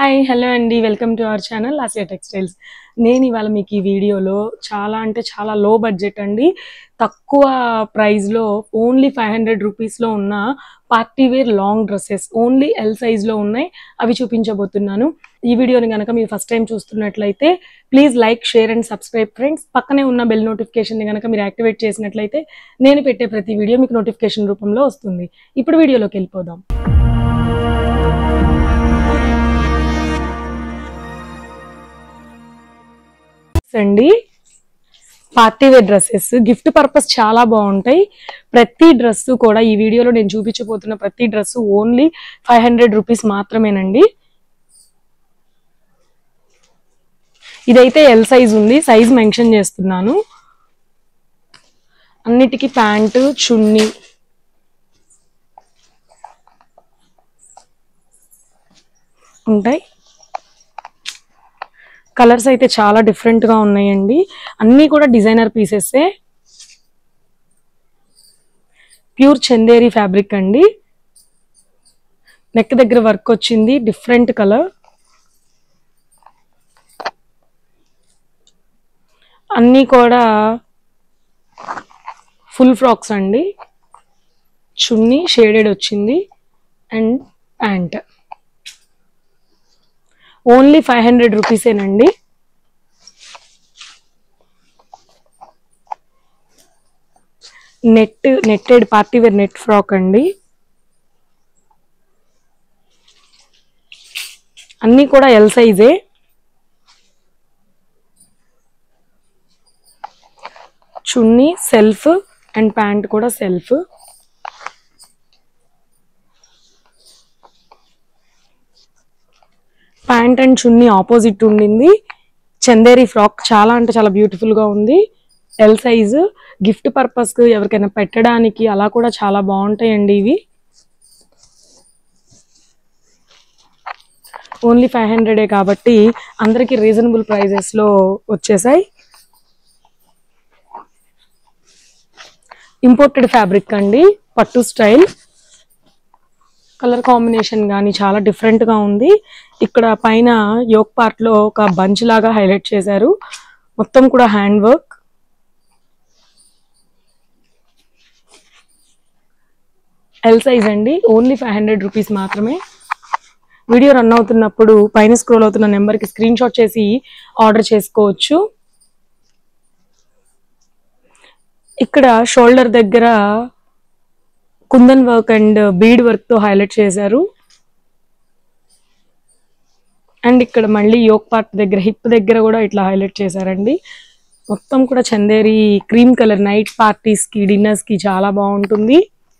hi hello అండి welcome to our channel Asia Textiles నేను ఇవాళ మీకు ఈ వీడియోలో చాలా అంటే చాలా లో బడ్జెట్ అండి తక్కువ ప్రైస్లో ఓన్లీ ఫైవ్ హండ్రెడ్ రూపీస్లో ఉన్న party wear long dresses only L సైజ్లో ఉన్నాయి అవి చూపించబోతున్నాను ఈ వీడియోని కనుక మీరు ఫస్ట్ టైం చూస్తున్నట్లయితే please like share and subscribe friends పక్కనే ఉన్న బెల్ నోటిఫికేషన్ని కనుక మీరు యాక్టివేట్ చేసినట్లయితే నేను పెట్టే ప్రతి వీడియో మీకు నోటిఫికేషన్ రూపంలో వస్తుంది ఇప్పుడు వీడియోలోకి వెళ్ళిపోదాం అండి party wear dresses gift purpose చాలా బాగుంటాయి ప్రతి డ్రెస్ కూడా ఈ వీడియోలో నేను చూపించబోతున్న ప్రతి dress only five hundred rupees మాత్రమేనండి ఇదైతే ఎల్ సైజ్ ఉంది సైజ్ మెన్షన్ చేస్తున్నాను అన్నిటికీ ప్యాంటు చున్నీ ఉంటాయి కలర్స్ అయితే చాలా డిఫరెంట్ గా ఉన్నాయండి అన్నీ కూడా designer pieces pure Chanderi fabric అండి నెక్ దగ్గర వర్క్ వచ్చింది డిఫరెంట్ కలర్ అన్నీ కూడా ఫుల్ ఫ్రాక్స్ అండి చున్నీ షేడెడ్ వచ్చింది and pant only five hundred రూపీసేనండి net netted party wear net frock అండి అన్నీ కూడా ఎల్ సైజే చున్నీ సెల్ఫ్ అండ్ ప్యాంట్ కూడా self pant and chunni opposite ఉండింది చందేరి ఫ్రాక్ చాలా అంటే చాలా బ్యూటిఫుల్ గా ఉంది ఎల్ సైజు గిఫ్ట్ పర్పస్ కు ఎవరికైనా పెట్టడానికి అలా కూడా చాలా బాగుంటాయండి ఇవి ఓన్లీ ఫైవ్ హండ్రెడే కాబట్టి అందరికి రీజనబుల్ ప్రైజెస్ లో వచ్చేసాయి ఇంపోర్టెడ్ ఫ్యాబ్రిక్ అండి పట్టు స్టైల్ కలర్ కాంబినేషన్ కానీ చాలా డిఫరెంట్ గా ఉంది ఇక్కడ పైన యోక్ పార్ట్ లో ఒక బంచ్ లాగా హైలైట్ చేశారు మొత్తం కూడా హ్యాండ్ వర్క్ ఎల్ సైజ్ అండి ఓన్లీ ఫైవ్ హండ్రెడ్ రూపీస్ మాత్రమే వీడియో రన్ అవుతున్నప్పుడు పైన స్క్రోల్ అవుతున్న నెంబర్కి స్క్రీన్ షాట్ చేసి ఆర్డర్ చేసుకోవచ్చు ఇక్కడ షోల్డర్ దగ్గర kundan work and bead work తో హైలైట్ చేశారు అండ్ ఇక్కడ మళ్ళీ యోక్ పార్ట్ దగ్గర హిప్ దగ్గర కూడా ఇట్లా హైలైట్ చేశారండి మొత్తం కూడా Chanderi cream colour night parties కి డిన్నర్స్ కి చాలా బాగుంటుంది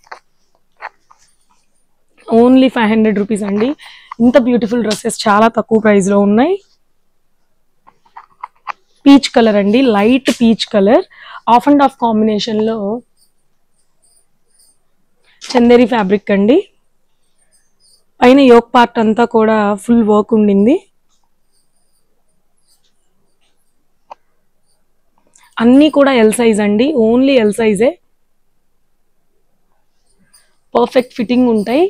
ఓన్లీ ఫైవ్ హండ్రెడ్ రూపీస్ అండి ఇంత బ్యూటిఫుల్ డ్రెస్సెస్ చాలా తక్కువ ప్రైస్ లో ఉన్నాయి పీచ్ కలర్ అండి light peach colour off and off combination లో చందేరి ఫ్యాబ్రిక్ అండి పైన యోక్ పార్ట్ అంతా కూడా ఫుల్ వర్క్ ఉండింది అన్నీ కూడా ఎల్ సైజ్ అండి ఓన్లీ ఎల్ సైజే పర్ఫెక్ట్ ఫిట్టింగ్ ఉంటాయి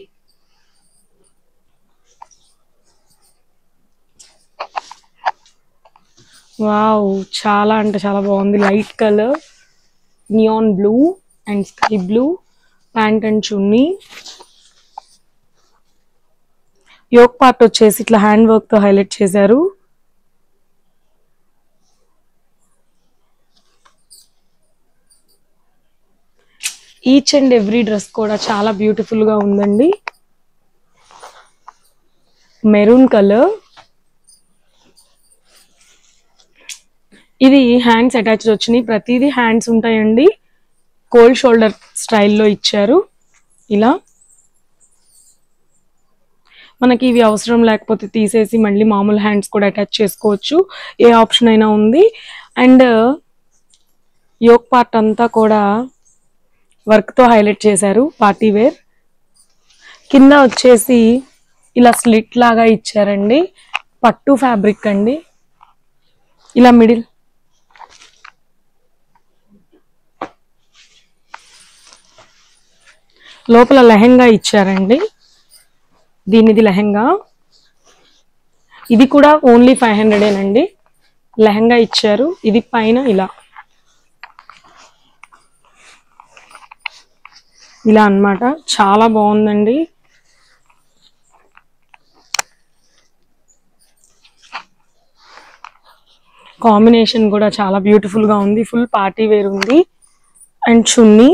వావ్ చాలా అంటే చాలా బాగుంది light colour neon blue and sky blue pant and chunni yoke part వచ్చేసి ఇట్లా హ్యాండ్ వర్క్ తో హైలైట్ చేశారు ఈచ్ అండ్ ఎవ్రీ డ్రెస్ కూడా చాలా బ్యూటిఫుల్ గా ఉందండి మెరూన్ కలర్ ఇది హ్యాండ్స్ అటాచ్డ్ వచ్చినాయి ప్రతిదీ హ్యాండ్స్ ఉంటాయండి కోల్డ్ షోల్డర్ స్టైల్లో ఇచ్చారు ఇలా మనకి ఇవి అవసరం లేకపోతే తీసేసి మళ్ళీ మామూలు హ్యాండ్స్ కూడా అటాచ్ చేసుకోవచ్చు ఏ ఆప్షన్ అయినా ఉంది అండ్ యోక్ పార్ట్ అంతా కూడా వర్క్తో హైలైట్ చేశారు పార్టీ వేర్ కింద వచ్చేసి ఇలా స్లిట్ లాగా ఇచ్చారండి పట్టు ఫ్యాబ్రిక్ అండి ఇలా మిడిల్ లోపల లెహెంగా ఇచ్చారండి దీనిది లెహెంగా ఇది కూడా ఓన్లీ ఫైవ్ హండ్రెడేనండి లెహంగా ఇచ్చారు ఇది పైన ఇలా ఇలా అన్నమాట చాలా బాగుందండి కాంబినేషన్ కూడా చాలా బ్యూటిఫుల్ గా ఉంది ఫుల్ పార్టీ వేర్ ఉంది అండ్ చున్నీ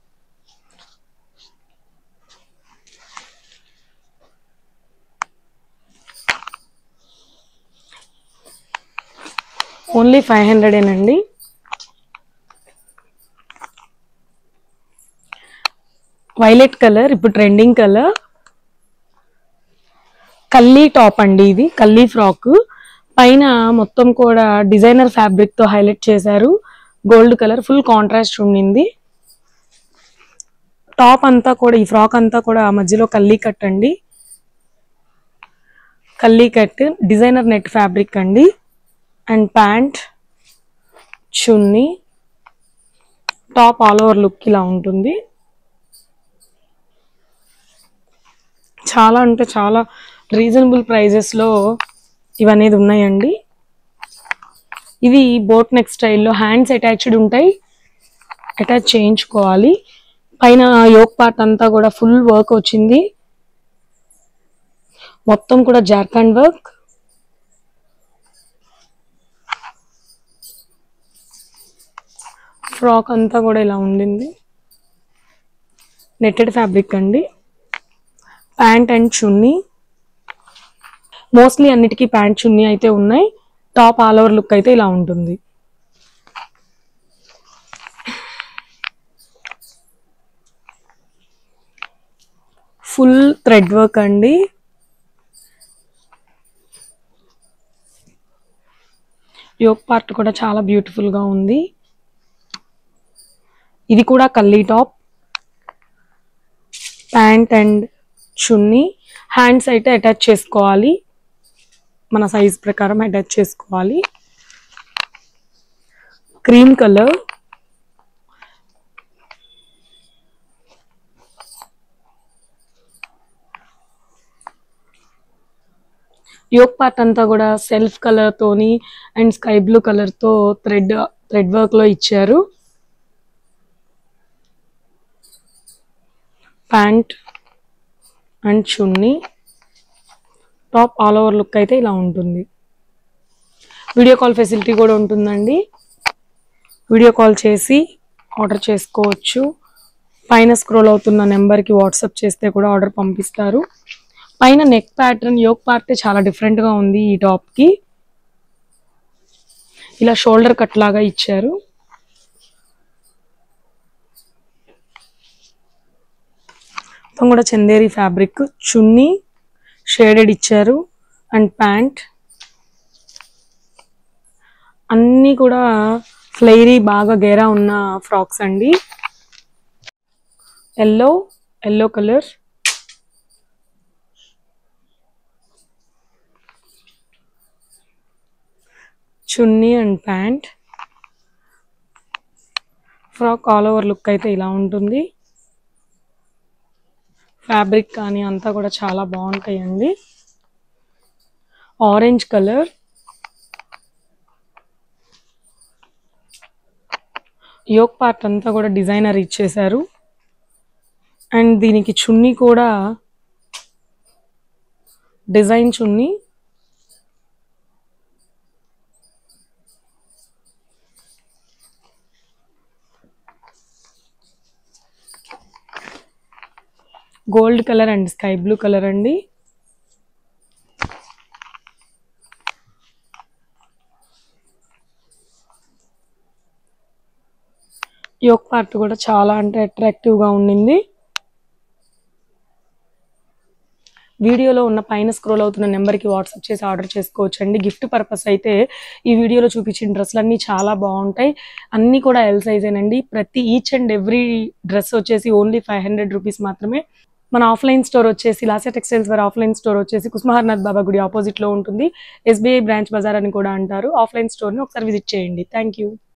ఓన్లీ ఫైవ్ హండ్రెడేనండి వైలెట్ కలర్ ఇప్పుడు ట్రెండింగ్ కలర్ కల్లీ టాప్ అండి ఇది కల్లీ ఫ్రాక్ పైన మొత్తం కూడా డిజైనర్ ఫ్యాబ్రిక్ తో హైలైట్ చేశారు గోల్డ్ కలర్ ఫుల్ కాంట్రాస్ట్ ఉండింది టాప్ అంతా కూడా ఈ ఫ్రాక్ అంతా కూడా మధ్యలో కల్లీ కట్ అండి kalli cut designer net fabric అండి and pant chunni top all over look ఇలా ఉంటుంది చాలా అంటే చాలా రీజనబుల్ ప్రైజెస్లో ఇవనేది ఉన్నాయండి ఇది బోట్ నెక్ స్టైల్లో హ్యాండ్స్ అటాచ్డ్ ఉంటాయి అటాచ్ చేయించుకోవాలి పైన యోక్ పార్ట్ అంతా కూడా ఫుల్ వర్క్ వచ్చింది మొత్తం కూడా జార్ఖండ్ వర్క్ ఫ్రాక్ అంతా కూడా ఇలా ఉండింది నెట్టెడ్ ఫ్యాబ్రిక్ అండి ప్యాంట్ అండ్ చున్నీ మోస్ట్లీ అన్నిటికీ ప్యాంట్ చున్నీ అయితే ఉన్నాయి టాప్ ఆల్ ఓవర్ లుక్ అయితే ఇలా ఉంటుంది ఫుల్ థ్రెడ్ వర్క్ అండి యోక్ పార్ట్ కూడా చాలా బ్యూటిఫుల్ గా ఉంది ఇది కూడా kalli top pant and chunni hands అయితే అటాచ్ చేసుకోవాలి మన సైజ్ ప్రకారం అటాచ్ చేసుకోవాలి క్రీమ్ కలర్ యోక్ పార్ట్ అంతా కూడా సెల్ఫ్ కలర్ తోని అండ్ స్కై బ్లూ కలర్ తో థ్రెడ్ థ్రెడ్ వర్క్ లో ఇచ్చారు pant and chunni top all over look అయితే ఇలా ఉంటుంది వీడియో కాల్ ఫెసిలిటీ కూడా ఉంటుందండి వీడియో కాల్ చేసి ఆర్డర్ చేసుకోవచ్చు పైన స్క్రోల్ అవుతున్న నెంబర్కి వాట్సాప్ చేస్తే కూడా ఆర్డర్ పంపిస్తారు పైన నెక్ ప్యాటర్న్ యోక్ పార్ట్ చాలా డిఫరెంట్గా ఉంది ఈ టాప్కి ఇలా షోల్డర్ కట్ లాగా ఇచ్చారు మొత్తం కూడా చందేరి ఫ్యాబ్రిక్ చున్నీ షేడెడ్ ఇచ్చారు అండ్ ప్యాంట్ అన్నీ కూడా ఫ్లైరీ బాగా గేరా ఉన్న ఫ్రాక్స్ అండి yellow yellow colour chunni and pant frock all over look అయితే ఇలా ఉంటుంది ఫ్యాబ్రిక్ కానీ అంతా కూడా చాలా బాగుంటాయండి ఆరెంజ్ కలర్ యోక్ పార్ట్ అంతా కూడా డిజైనర్ ఇచ్చేశారు అండ్ దీనికి చున్నీ కూడా design chunni gold colour and sky blue colour అండి యోక్ పార్ట్ కూడా చాలా అంటే అట్రాక్టివ్ గా ఉండింది వీడియోలో ఉన్న పైన స్క్రోల్ అవుతున్న నెంబర్కి వాట్సాప్ చేసి ఆర్డర్ చేసుకోవచ్చు అండి గిఫ్ట్ పర్పస్ అయితే ఈ వీడియోలో చూపించిన డ్రెస్సులు అన్నీ చాలా బాగుంటాయి అన్నీ కూడా ఎల్ సైజేనండి ప్రతి ఈచ్ అండ్ ఎవ్రీ డ్రెస్ వచ్చేసి ఓన్లీ ఫైవ్ హండ్రెడ్ రూపీస్ మాత్రమే మన ఆఫ్లైన్ స్టోర్ వచ్చేసి లాసియా టెక్స్టైల్స్ వారి ఆఫ్లైన్ స్టోర్ వచ్చేసి కుస్మహర్నాథ్ బాబా గుడి ఆపోజిట్ లో ఉంటుంది ఎస్బీఐ బ్రాంచ్ బజార్ అని కూడా అంటారు ఆఫ్లైన్ స్టోర్ ని ఒకసారి విజిట్ చేయండి థ్యాంక్ యూ